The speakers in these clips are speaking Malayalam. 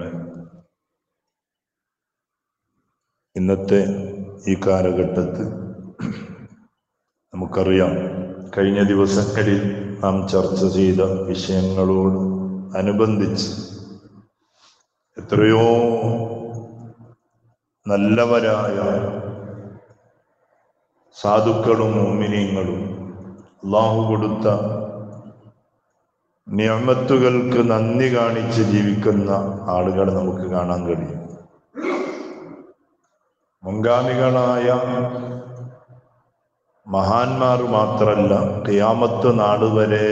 മോമിനിങ്ങളെ ഇന്നത്തെ ഈ കാലഘട്ടത്ത് നമുക്കറിയാം കഴിഞ്ഞ ദിവസങ്ങളിൽ നാം ചർച്ച ചെയ്ത വിഷയങ്ങളോട് അനുബന്ധിച്ച് എത്രയോ നല്ലവരായ സാധുക്കളും മോമിനിയങ്ങളും അള്ളാഹു കൊടുത്ത നിയമത്തുകൾക്ക് നന്ദി കാണിച്ച് ജീവിക്കുന്ന ആളുകളെ നമുക്ക് കാണാൻ കഴിയും മുൻഗാമികളായ മഹാന്മാർ മാത്രല്ല ഖിയാമത്ത് നാട് വരെ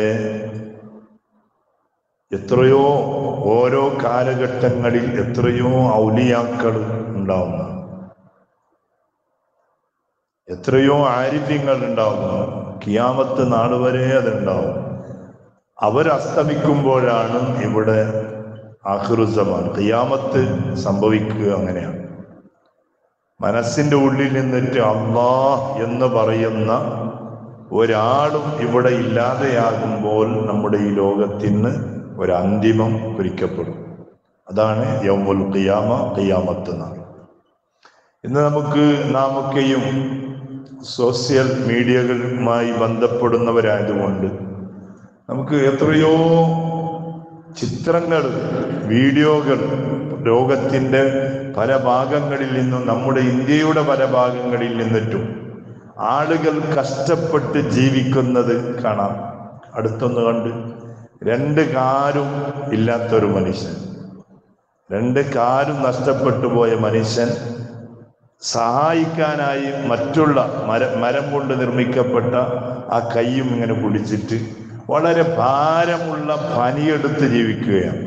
എത്രയോ ഓരോ കാലഘട്ടങ്ങളിൽ എത്രയോ ഔലിയാക്കൾ ഉണ്ടാവുന്ന എത്രയോ ആരിഫ്യങ്ങൾ ഉണ്ടാവുന്നു കിയാമത്ത് നാട് വരെ അതുണ്ടാവും അവരസ്തമിക്കുമ്പോഴാണ് ഇവിടെ ആഹ്റുസമാൻ ഖിയാമത്ത് സംഭവിക്കുക അങ്ങനെയാണ് മനസ്സിന്റെ ഉള്ളിൽ നിന്നിട്ട് അള്ളാ എന്ന് പറയുന്ന ഒരാളും ഇവിടെ ഇല്ലാതെയാകുമ്പോൾ നമ്മുടെ ഈ ലോകത്തിന് ഒരു അന്തിമം കുറിക്കപ്പെടും അതാണ് യൗമുൽ ഖിയാമ ഖിയാമത്ത് നാൾ ഇന്ന് നമുക്ക് നാമൊക്കെയും സോഷ്യൽ മീഡിയകളുമായി ബന്ധപ്പെടുന്നവരായതുകൊണ്ട് നമുക്ക് എത്രയോ ചിത്രങ്ങൾ വീഡിയോകൾ ലോകത്തിൻ്റെ പല ഭാഗങ്ങളിൽ നിന്നും നമ്മുടെ ഇന്ത്യയുടെ പല ഭാഗങ്ങളിൽ നിന്നിട്ടും ആളുകൾ കഷ്ടപ്പെട്ട് ജീവിക്കുന്നത് കാണാം അടുത്തൊന്ന് കണ്ട് രണ്ട് കാലും ഇല്ലാത്തൊരു മനുഷ്യൻ രണ്ട് കാലും നഷ്ടപ്പെട്ടു പോയ മനുഷ്യൻ സഹായിക്കാനായി മറ്റുള്ള മര മരം കൊണ്ട് നിർമ്മിക്കപ്പെട്ട ആ കൈയും ഇങ്ങനെ പിടിച്ചിട്ട് വളരെ ഭാരമുള്ള പനിയെടുത്ത് ജീവിക്കുകയാണ്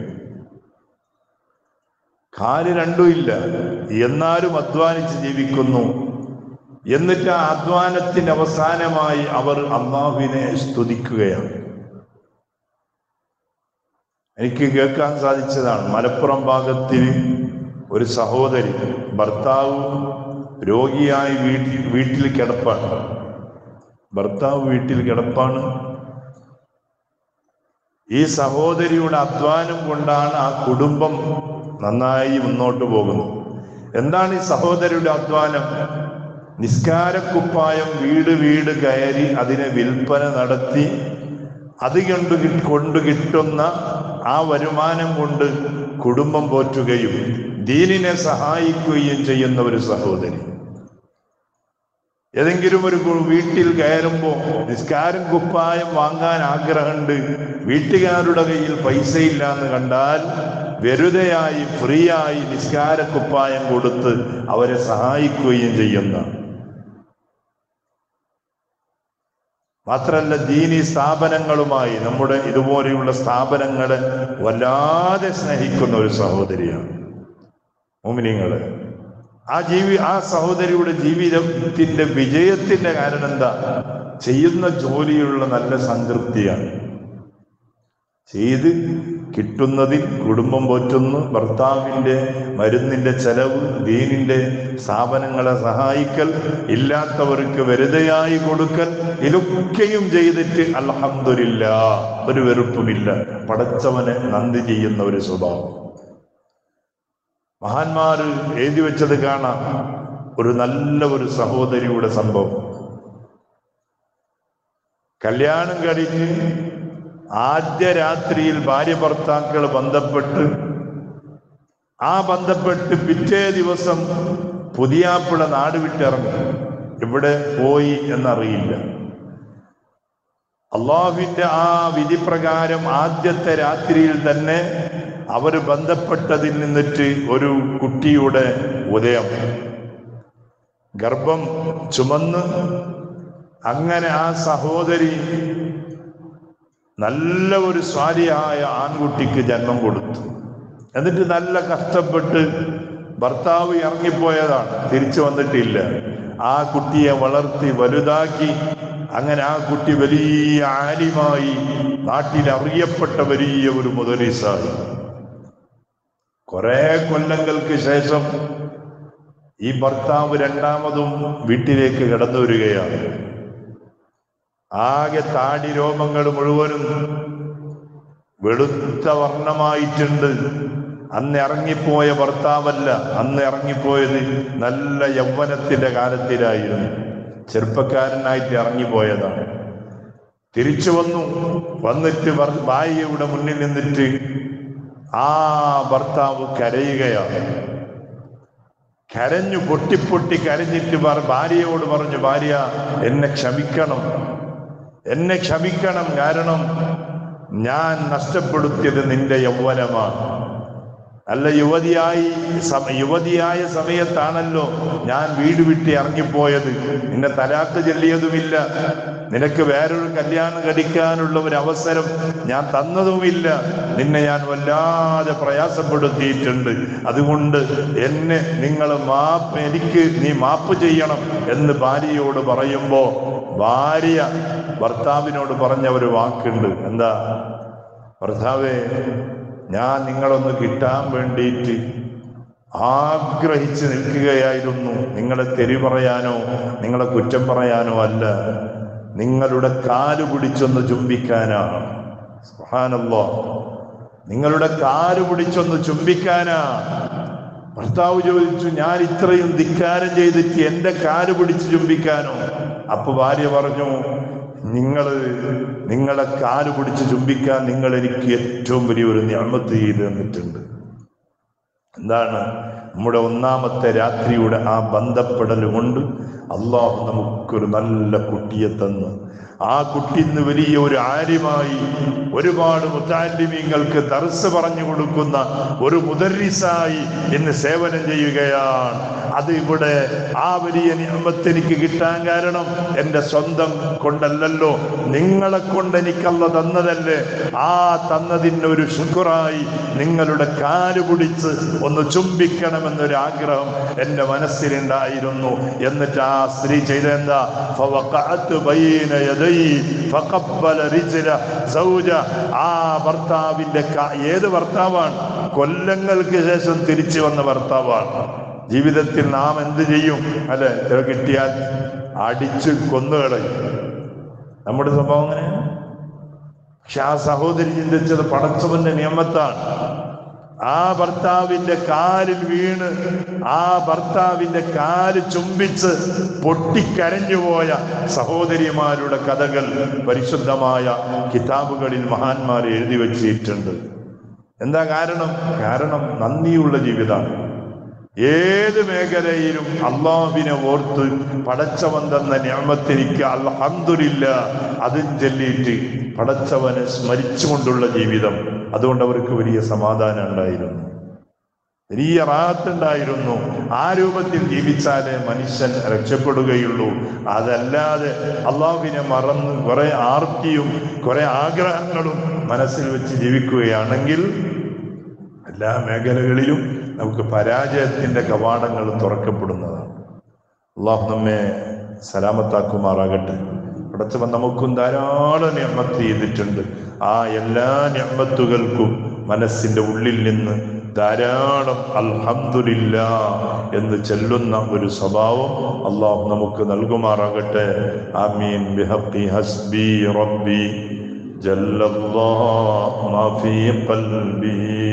കാല് രണ്ടും ഇല്ല എന്നാലും അധ്വാനിച്ച് ജീവിക്കുന്നു എന്നിട്ട് ആ അധ്വാനത്തിന് അവസാനമായി അവർ അള്ളാഹുവിനെ സ്തുതിക്കുകയാണ് എനിക്ക് കേൾക്കാൻ സാധിച്ചതാണ് മലപ്പുറം ഭാഗത്തിൽ ഒരു സഹോദരി ഭർത്താവ് രോഗിയായി വീട്ടിൽ വീട്ടിൽ കിടപ്പാണ് ഭർത്താവ് വീട്ടിൽ കിടപ്പാണ് ഈ സഹോദരിയുടെ അധ്വാനം കൊണ്ടാണ് ആ കുടുംബം നന്നായി മുന്നോട്ട് പോകുന്നത് എന്താണ് ഈ സഹോദരിയുടെ അധ്വാനം നിസ്കാരക്കുപ്പായം വീട് വീട് കയറി അതിനെ വിൽപ്പന നടത്തി അത് കൊണ്ട് കി- കൊണ്ട് കിട്ടുന്ന ആ വരുമാനം കൊണ്ട് കുടുംബം പോറ്റുകയും ദീനിനെ സഹായിക്കുകയും ചെയ്യുന്ന ഒരു സഹോദരി ഏതെങ്കിലും ഒരു കു- വീട്ടിൽ കയറുമ്പോൾ നിസ്കാരം കുപ്പായം വാങ്ങാൻ ആഗ്രഹമുണ്ട് വീട്ടുകാരുടെ കയ്യിൽ പൈസയില്ല എന്ന് കണ്ടാൽ വെറുതെയായി ഫ്രീ ആയി നിസ്കാര കുപ്പായം കൊടുത്ത് അവരെ സഹായിക്കുകയും ചെയ്യുന്ന മാത്രല്ല ദീനി സ്ഥാപനങ്ങളുമായി നമ്മുടെ ഇതുപോലെയുള്ള സ്ഥാപനങ്ങളെ വല്ലാതെ സ്നേഹിക്കുന്ന ഒരു സഹോദരിയാണ് മോമിനിങ്ങള് ആ ജീവി ആ സഹോദരിയുടെ ജീവിതത്തിന്റെ വിജയത്തിന്റെ കാരണം എന്താ ചെയ്യുന്ന ജോലിയുള്ള നല്ല സംതൃപ്തിയാണ് ചെയ്ത് കിട്ടുന്നതിൽ കുടുംബം പോറ്റുന്നു ഭർത്താവിൻ്റെ മരുന്നിൻ്റെ ചെലവ് ദീനിൻ്റെ സ്ഥാപനങ്ങളെ സഹായിക്കൽ ഇല്ലാത്തവർക്ക് വെറുതെയായി കൊടുക്കൽ ഇതൊക്കെയും ചെയ്തിട്ട് അൽഹംദുലില്ല ഒരു വെറുപ്പുമില്ല പടച്ചവനെ നന്ദി ചെയ്യുന്ന ഒരു സ്വഭാവം മഹാന്മാര് എഴുതി വെച്ചത് കാണാം ഒരു നല്ല ഒരു സഹോദരിയുടെ സംഭവം കല്യാണം കഴിഞ്ഞ് ആദ്യ രാത്രിയിൽ ഭാര്യ ഭർത്താക്കൾ ബന്ധപ്പെട്ട് ആ ബന്ധപ്പെട്ട് പിറ്റേ ദിവസം പുതിയാപ്പിള നാട് വിട്ടിറങ്ങി ഇവിടെ പോയി എന്നറിയില്ല അള്ളാഹുവിന്റെ ആ വിധി പ്രകാരം ആദ്യത്തെ രാത്രിയിൽ തന്നെ അവർ ബന്ധപ്പെട്ടതിൽ നിന്നിട്ട് ഒരു കുട്ടിയുടെ ഉദയം ഗർഭം ചുമന്ന് അങ്ങനെ ആ സഹോദരി നല്ല ഒരു സ്വാരിയായ ആൺകുട്ടിക്ക് ജന്മം കൊടുത്തു എന്നിട്ട് നല്ല കഷ്ടപ്പെട്ട് ഭർത്താവ് ഇറങ്ങിപ്പോയതാണ് തിരിച്ചു വന്നിട്ടില്ല ആ കുട്ടിയെ വളർത്തി വലുതാക്കി അങ്ങനെ ആ കുട്ടി വലിയ ആലിമായി നാട്ടിൽ അറിയപ്പെട്ട വലിയ ഒരു മുതലീസായി കുറെ കൊല്ലങ്ങൾക്ക് ശേഷം ഈ ഭർത്താവ് രണ്ടാമതും വീട്ടിലേക്ക് കടന്നു വരികയാണ് ആകെ താടി രോമങ്ങൾ മുഴുവനും വെളുത്ത വർണ്ണമായിട്ടുണ്ട് അന്ന് ഇറങ്ങിപ്പോയ ഭർത്താവല്ല അന്ന് ഇറങ്ങിപ്പോയത് നല്ല യൗവനത്തിന്റെ കാലത്തിലായിരുന്നു ചെറുപ്പക്കാരനായിട്ട് ഇറങ്ങിപ്പോയതാണ് തിരിച്ചു വന്നു വന്നിട്ട് ഭർ- ഭാര്യയുടെ മുന്നിൽ നിന്നിട്ട് ആ ഭർത്താവ് കരയുകയാണ് കരഞ്ഞു പൊട്ടിപ്പൊട്ടി കരഞ്ഞിട്ട് പറ- ഭാര്യയോട് പറഞ്ഞു ഭാര്യ എന്നെ ക്ഷമിക്കണം എന്നെ ക്ഷമിക്കണം കാരണം ഞാൻ നഷ്ടപ്പെടുത്തിയത് നിന്റെ യൗവനമാണ് അല്ല യുവതിയായി സമ- യുവതിയായ സമയത്താണല്ലോ ഞാൻ വീട് വിട്ട് ഇറങ്ങിപ്പോയത് നിന്നെ തലാക്ക് ചൊല്ലിയതുമില്ല നിനക്ക് വേറൊരു കല്യാണം കഴിക്കാനുള്ള ഒരു അവസരം ഞാൻ തന്നതുമില്ല നിന്നെ ഞാൻ വല്ലാതെ പ്രയാസപ്പെടുത്തിയിട്ടുണ്ട് അതുകൊണ്ട് എന്നെ നിങ്ങൾ മാപ്പ് എനിക്ക് നീ മാപ്പ് ചെയ്യണം എന്ന് ഭാര്യയോട് പറയുമ്പോ ഭാര്യ ഭർത്താവിനോട് പറഞ്ഞ ഒരു വാക്കുണ്ട് എന്താ ഭർത്താവേ ഞാൻ നിങ്ങളൊന്ന് കിട്ടാൻ വേണ്ടിയിട്ട് ആഗ്രഹിച്ച് നിൽക്കുകയായിരുന്നു നിങ്ങളെ തെറി പറയാനോ നിങ്ങളെ കുറ്റം പറയാനോ അല്ല നിങ്ങളുടെ കാല് പിടിച്ചൊന്ന് ചുംബിക്കാനാണ് സുബ്ഹാനല്ലാ നിങ്ങളുടെ കാല് പിടിച്ചൊന്ന് ചുംബിക്കാനാ ഭർത്താവ് ചോദിച്ചു ഞാൻ ഇത്രയും ധിക്കാരം ചെയ്തിട്ട് എന്റെ കാല് പിടിച്ച് ചുംബിക്കാനോ അപ്പൊ ഭാര്യ പറഞ്ഞു നിങ്ങൾ നിങ്ങളെ കാല് പിടിച്ച് ചുംബിക്കാൻ നിങ്ങൾ എനിക്ക് ഏറ്റവും വലിയൊരു ഞാമത്ത് ചെയ്ത് തന്നിട്ടുണ്ട് എന്താണ് നമ്മുടെ ഒന്നാമത്തെ രാത്രിയുടെ ആ ബന്ധപ്പെടൽ കൊണ്ട് അള്ളാഹു നമുക്കൊരു നല്ല കുട്ടിയെ തന്നു ആ കുട്ടി ഇന്ന് വലിയ ഒരു ആര്യമായി ഒരുപാട് മുത്താലിമീങ്ങൾക്ക് ദർസ് പറഞ്ഞു കൊടുക്കുന്ന ഒരു മുദരിസായി ഇന്ന് സേവനം ചെയ്യുകയാണ് അത് ഇവിടെ ആ വലിയ നിയമത്ത് എനിക്ക് കിട്ടാൻ കാരണം എൻ്റെ സ്വന്തം കൊണ്ടല്ലല്ലോ നിങ്ങളെ കൊണ്ട് എനിക്കല്ല തന്നതല്ലേ ആ തന്നതിന് ഒരു ശുക്രായി നിങ്ങളുടെ കാല് പിടിച്ച് ഒന്ന് ചുംബിക്കണമെന്നൊരു ആഗ്രഹം എൻ്റെ മനസ്സിലുണ്ടായിരുന്നു എന്നിട്ട് ആ സ്ത്രീ ചെയ്തെന്താ ഫവഖഅത്ത് ബൈന യദൈ ഫഖബ്ബല റിജ്ല സൗജ ആ ഭർത്താവിന്റെ ക- ഏത് ഭർത്താവാണ് കൊല്ലങ്ങൾക്ക് ശേഷം തിരിച്ചു വന്ന ഭർത്താവാണ് ജീവിതത്തിൽ നാം എന്ത് ചെയ്യും അല്ലെ ചില കിട്ടിയാൽ അടിച്ച് കൊന്നുകളയും നമ്മുടെ സ്വഭാവം അങ്ങനെയാണ് പക്ഷെ ആ സഹോദരി ചിന്തിച്ചത് പടച്ചവന്റെ നിയമത്താണ് ആ ഭർത്താവിന്റെ കാലിൽ വീണ് ആ ഭർത്താവിന്റെ കാല് ചുംബിച്ച് പൊട്ടിക്കരഞ്ഞുപോയ സഹോദരിമാരുടെ കഥകൾ പരിശുദ്ധമായ കിതാബുകളിൽ മഹാന്മാർ എഴുതി വച്ചിട്ടുണ്ട് എന്താ കാരണം കാരണം നന്ദിയുള്ള ജീവിതമാണ് ഏത് മേഖലയിലും അള്ളാഹുവിനെ ഓർത്ത് പടച്ചവൻ തന്ന ഞാമത്തിരിക്കുക അൽഹംദുലില്ല അതും ചൊല്ലിയിട്ട് പടച്ചവനെ സ്മരിച്ചുകൊണ്ടുള്ള ജീവിതം അതുകൊണ്ട് അവർക്ക് വലിയ സമാധാനം ഉണ്ടായിരുന്നു വലിയ റാത്തുണ്ടായിരുന്നു ആ രൂപത്തിൽ ജീവിച്ചാലേ മനുഷ്യൻ രക്ഷപ്പെടുകയുള്ളൂ അതല്ലാതെ അള്ളാഹുവിനെ മറന്ന് കുറെ ആർത്തിയും കുറെ ആഗ്രഹങ്ങളും മനസ്സിൽ വെച്ച് ജീവിക്കുകയാണെങ്കിൽ എല്ലാ മേഖലകളിലും നമുക്ക് പരാജയത്തിന്റെ കവാടങ്ങൾ തുറക്കപ്പെടുന്നതാണ് അള്ളാഹു നമ്മെ സലാമത്താക്കുമാറാകട്ടെ പടച്ചവൻ നമുക്കും ധാരാളം ഞമ്മത്ത് ചെയ്തിട്ടുണ്ട് ആ എല്ലാ ഞമ്മത്തുകൾക്കും മനസ്സിന്റെ ഉള്ളിൽ നിന്ന് ധാരാളം അൽഹംദുലില്ല എന്ന് ചെല്ലുന്ന ഒരു സ്വഭാവം അള്ളാഹു നമുക്ക് നൽകുമാറാകട്ടെ ആമീൻ ബിഹഖി ഹസ്ബി റബ്ബി جل الله ما في قلبي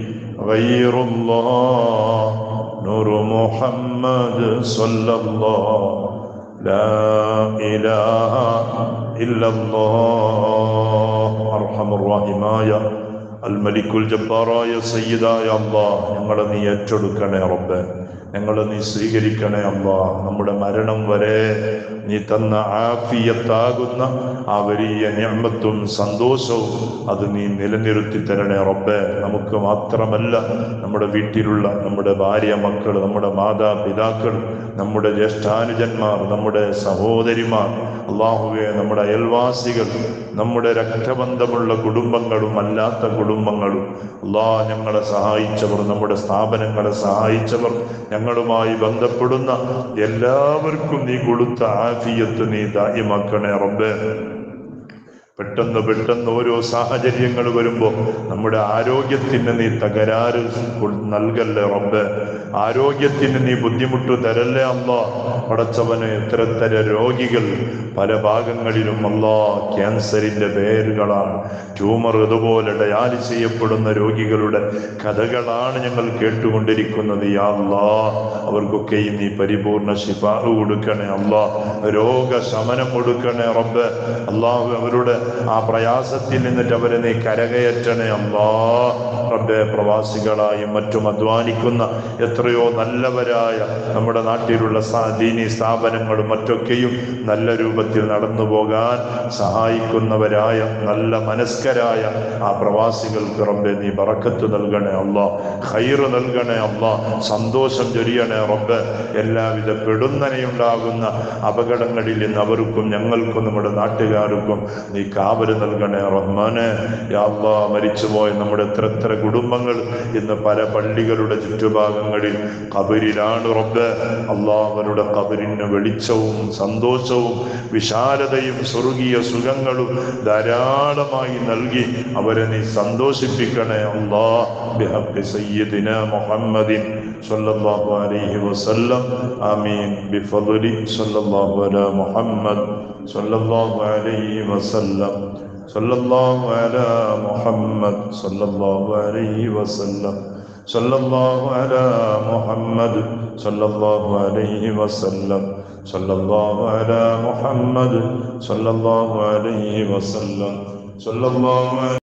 غير الله نور محمد صلى الله لا إله إلا الله أرحم الراحمايا അൽമലിക്കുൽ ജബ്ബാറായ സയ്യിദായ അള്ളാ ഞങ്ങളെ നീ ഏറ്റെടുക്കണേ റബ്ബെ ഞങ്ങളെ നീ സ്വീകരിക്കണേ അള്ളാ നമ്മുടെ മരണം വരെ നീ തന്ന ആഫിയത്താകുന്ന ആ വലിയ ഞമ്മത്തും സന്തോഷവും അത് നീ നിലനിർത്തി തരണേ റബ്ബെ നമുക്ക് മാത്രമല്ല നമ്മുടെ വീട്ടിലുള്ള നമ്മുടെ ഭാര്യ മക്കൾ നമ്മുടെ മാതാപിതാക്കൾ നമ്മുടെ ജ്യേഷ്ഠാനുജന്മാർ നമ്മുടെ സഹോദരിമാർ അള്ളാഹുവെ നമ്മുടെ അയൽവാസികൾ നമ്മുടെ രക്തബന്ധമുള്ള കുടുംബങ്ങളും അല്ലാത്ത കുടുംബങ്ങളും അള്ളാ ഞങ്ങളെ സഹായിച്ചവർ നമ്മുടെ സ്ഥാപനങ്ങളെ സഹായിച്ചവർ ഞങ്ങളുമായി ബന്ധപ്പെടുന്ന എല്ലാവർക്കും നീ കൊടുത്ത ആഫിയത്ത് നീ ദായമാക്കണേ റബ്ബേ പെട്ടെന്ന് പെട്ടെന്ന് ഓരോ സാഹചര്യങ്ങൾ വരുമ്പോൾ നമ്മുടെ ആരോഗ്യത്തിന് നീ തകരാറ് കൊ- നൽകല്ലേ റബ്ബ് ആരോഗ്യത്തിന് നീ ബുദ്ധിമുട്ട് തരല്ലേ അല്ലോ പടച്ചവന് എത്ര രോഗികൾ പല ഭാഗങ്ങളിലും അല്ലോ ക്യാൻസറിന്റെ പേരുകളാണ് ട്യൂമർ ഇതുപോലെ ഡയാലിസ് ചെയ്യപ്പെടുന്ന രോഗികളുടെ കഥകളാണ് ഞങ്ങൾ കേട്ടുകൊണ്ടിരിക്കുന്നത് യാ അല്ലാ അവർക്കൊക്കെയും നീ പരിപൂർണ ശിഫാഹ് കൊടുക്കണേ അല്ലാ രോഗശമനം കൊടുക്കണേ റബ്ബ് അള്ളാഹു അവരുടെ ആ പ്രയാസത്തിൽ നിന്നിട്ട് അവരെ നീ കരകയറ്റണേ അല്ലാ റബ്ബെ പ്രവാസികളായും മറ്റും അധ്വാനിക്കുന്ന എത്രയോ നല്ലവരായ നമ്മുടെ നാട്ടിലുള്ള സാ- ദീനി സ്ഥാപനങ്ങളും മറ്റൊക്കെയും നല്ല രൂപത്തിൽ നടന്നു പോകാൻ സഹായിക്കുന്നവരായ നല്ല മനസ്കരായ ആ പ്രവാസികൾക്ക് റബ്ബെ നീ ബറക്കത്ത് നൽകണേ അല്ലാ ഖൈറ് നൽകണേ അല്ലാ സന്തോഷം ചൊരിയണേ റബ്ബ് എല്ലാവിധ പെടുന്നനെയുണ്ടാകുന്ന അപകടങ്ങളിൽ നിന്ന് അവർക്കും ഞങ്ങൾക്കും നമ്മുടെ നാട്ടുകാർക്കും നീ കാവല് നൽകണേ റഹ്മാനെ യാ അല്ലാ മരിച്ചുപോയ നമ്മുടെ എത്ര എത്ര കുടുംബങ്ങൾ ഇന്ന് പല പള്ളികളുടെ ചുറ്റുഭാഗങ്ങളിൽ കബരിലാണ് റബ്ബ് അള്ളാഹുവരുടെ കബരിന് വെളിച്ചവും സന്തോഷവും വിശാലതയും സ്വർഗീയ സുഖങ്ങളും ധാരാളമായി നൽകി അവരെ നീ സന്തോഷിപ്പിക്കണേ അല്ലാ ബിഹഖി സയ്യിദിന മുഹമ്മദിൻ സല്ലല്ലാഹു അലൈഹി വസല്ലം ആമീൻ ബിഫദ്ലി സല്ലല്ലാഹു അലാ മുഹമ്മദ് സല്ലല്ലാഹു അലൈഹി വസല്ലം صلى الله على محمد صلى الله عليه وسلم صلى الله على محمد صلى الله عليه وسلم صلى الله على محمد صلى الله عليه وسلم صلى الله عليه